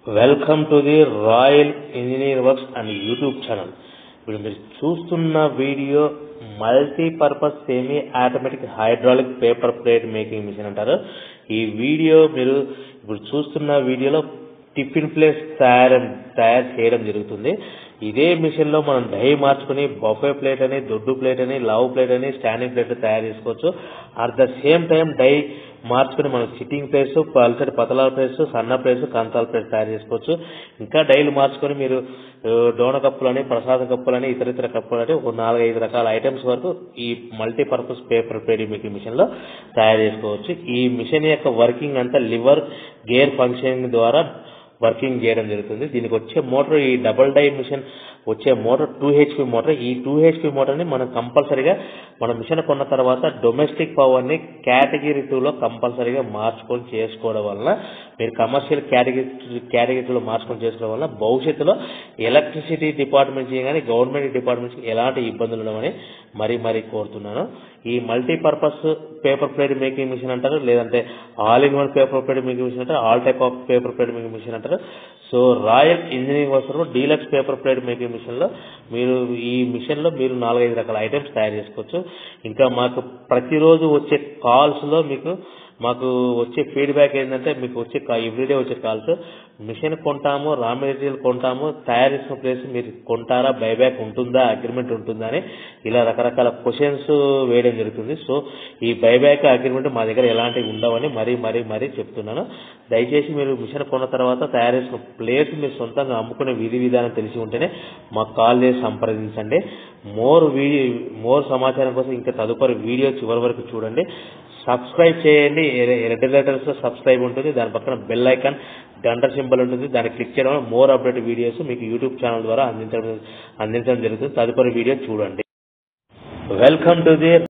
welcome to the Royal Engineer Works and YouTube channel ఇప్పుడు మీరు చూస్తున్న video multipurpose semi automatic hydraulic paper plate making machine అంటారు ఈ video మీరు ఇప్పుడు చూస్తున్న వీడియోలో టిఫిన్ ప్లేట్స్ తయారు తయారు చేయడం జరుగుతుంది ఇదే మిషన్ లో మనం డై మార్చుకుని బఫే ప్లేట్ అని దొడ్డు ప్లేట్ అని లవ్ ప్లేట్ అని స్టాండింగ్ ప్లేట్ తయారు చేసుకోవచ్చు at the same time die మార్చుకుని మనం సిట్టింగ్ ప్లేట్స్ పల్సటి పతలాల ప్లేట్స్ సన్న ప్లేట్స్ కంతాల ప్లేట్స్ తయారు చేసుకోవచ్చు ఇంకా డైలు మార్చుకొని మీరు ఆ, డోన కప్పులని ప్రసాద కప్పులని ఇతర ఇతర కప్పులని ఒక నాలుగైదు రకాల ఐటమ్స్ వరకు ఈ multipurpose paper plate making machine లో తయారు చేసుకోవచ్చు ఈ మిషన్ యొక్క వర్కింగ్ అంతా లివర్ గేర్ ఫంక్షనింగ్ ద్వారా వర్కింగ్ చేయడం జరుగుతుంది దీనికి వచ్చే మోటార్ ఈ డబుల్ డై మిషన్ వచ్చే మోటార్ టూ హెచ్పి మోటార్ ఈ టూ హెచ్పి మోటార్ని మనం కంపల్సరీగా మన మిషన్ కొన్న తర్వాత డొమెస్టిక్ పవర్ని కేటగిరీ టూలో కంపల్సరీగా మార్చుకొని చేసుకోవడం వలన మీరు కమర్షియల్ కేటగిరీ కేటగిరీలో మార్చుకొని చేసుకోవడం వలన భవిష్యత్తులో ఎలక్ట్రిసిటీ డిపార్ట్మెంట్ కానీ గవర్నమెంట్ డిపార్ట్మెంట్స్కి ఎలాంటి ఇబ్బందులు ఉండవని మరీ మరీ కోరుతున్నాను ఈ multipurpose paper plate making machine అంటారు లేదంటే all in one paper plate making machine అంటారు all type of paper plate making machine అంటారు సో రాయల్ ఇంజనీరింగ్ వర్క్స్లో deluxe paper plate making machine లో మీరు ఈ మిషన్ లో మీరు నాలుగైదు రకాల ఐటమ్స్ తయారు చేసుకోవచ్చు ఇంకా మాకు ప్రతిరోజు వచ్చే కాల్స్ లో మీకు మాకు వచ్చే ఫీడ్బ్యాక్ ఏంటంటే మీకు వచ్చే ఎవ్రీడే వచ్చే కాల్స్ మిషన్ కొంటాము రా మెటీరియల్ కొంటాము తయారు చేసిన ప్లేస్ మీరు కొంటారా బైబ్యాక్ ఉంటుందా అగ్రిమెంట్ ఉంటుందా అని ఇలా రకరకాల క్వశ్చన్స్ వేయడం జరుగుతుంది సో ఈ బైబ్యాక్ అగ్రిమెంట్ మా దగ్గర ఎలాంటివి ఉండవని మరీ మరీ మరీ చెప్తున్నాను దయచేసి మీరు మిషన్ కొన్న తర్వాత తయారు చేసిన ప్లేస్ మీరు సొంతంగా అమ్ముకునే విధి విధానం తెలిసి ఉంటేనే మాకు కాల్ చేసి సంప్రదించండి మోర్ వీడియో మోర్ సమాచారం కోసం ఇంకా తదుపరి వీడియో చివరి వరకు చూడండి సబ్స్క్రైబ్ చేయండి రెడ్ లెటర్స్ లో సబ్స్క్రైబ్ ఉంటుంది దాని పక్కన బెల్ ఐకాన్ గంట సింబల్ ఉంటుంది దాన్ని క్లిక్ చేయడం వల్ల మోర్ అప్డేట్ వీడియోస్ మీకు యూట్యూబ్ ఛానల్ ద్వారా అందించడం అందించడం జరుగుతుంది తదుపరి వీడియో చూడండి వెల్కమ్ టు ది